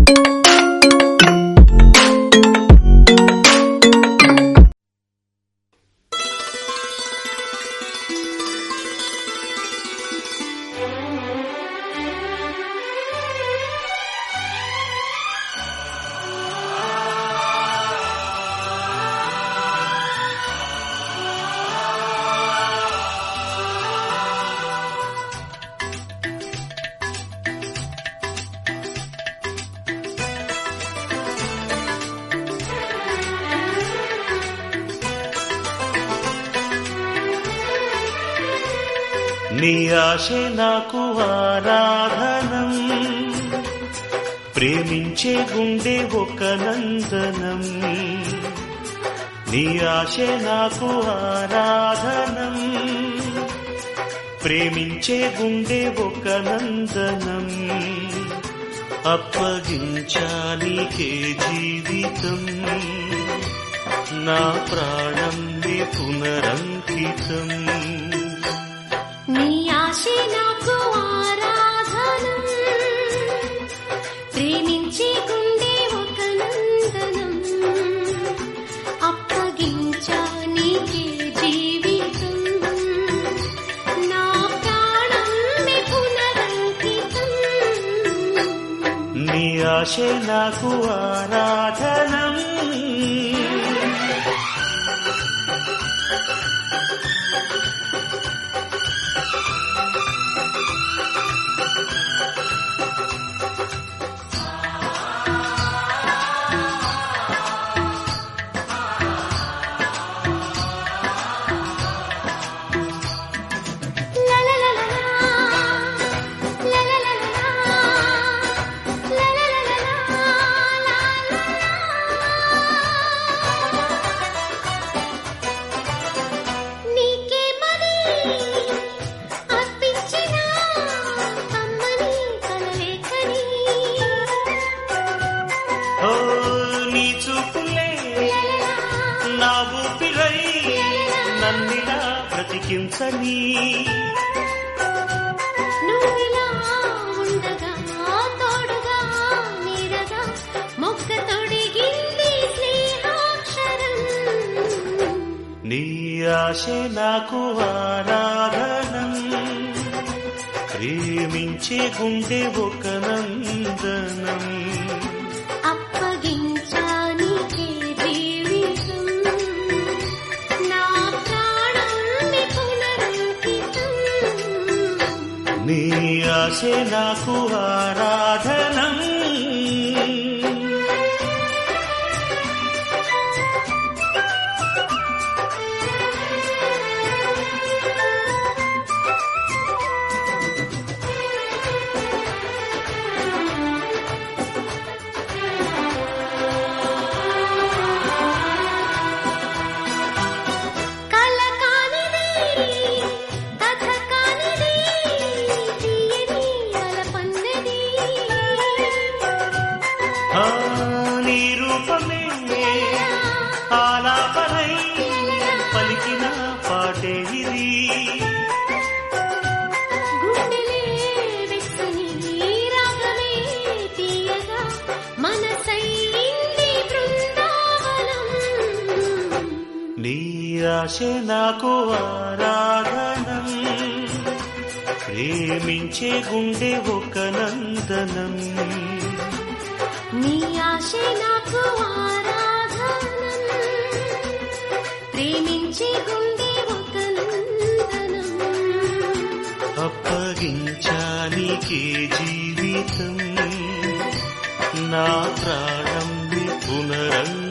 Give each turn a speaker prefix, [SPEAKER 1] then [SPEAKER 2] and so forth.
[SPEAKER 1] నీ ఆశ నాకు ఆరాధనం ప్రేమించే గుండె ఒక నందనం నీ ఆశ నాకు ఆరాధనం ప్రేమించే గుండె ఒక నందనం అప్పగించానికే జీవితం నా ప్రాణం నీ పునరంకితం
[SPEAKER 2] నీ ఆశే నాకు ఆరాధనం ప్రేమించే గుండె ఒక నందనం అప్పగించా నీకే జీవితం నా ప్రాణం నీ పునరంకితం
[SPEAKER 1] నీ ఆశ నాకు ఆరాధనం
[SPEAKER 2] లా లా లా లా లా లా లా లా లా లా లా లా నీకే మరి అర్పించిన కమ్మని కలలేఖని
[SPEAKER 1] ఓ నీ చూపులే నా ఊపిరై నన్నిలా బ్రతికించని
[SPEAKER 2] నువ్విలా ఉండగా తోడుగా నీడగా మొక్క తొడిగింది స్నేహాక్షరం
[SPEAKER 1] నీ ఆశ నాకు ఆరాధనం ప్రేమించే గుండె ఒక నందనం
[SPEAKER 2] అప్పగించానికే జీవితం నా ప్రాణం నీ పునరంకితం
[SPEAKER 1] నీ ఆశ నాకు ఆరాధనం
[SPEAKER 2] కల కానిది కథ కానిది తీయని వలపన్నది
[SPEAKER 1] ఆ నీ రూపమే ఆలాపనై పలికిన పాటే ఇది
[SPEAKER 2] గుండెలే వెచ్చని రాగమే తీయగా మనసైంది బృందావనం
[SPEAKER 1] నీ ఆశ నాకు ఆరాధనం ప్రేమించే గుండె ఒక నందనం
[SPEAKER 2] నీ ఆశే నాకు ఆరాధనం ప్రేమించే గుండె ఒక నందనం
[SPEAKER 1] అప్పగించానికే జీవితం నా ప్రాణం పునరంగ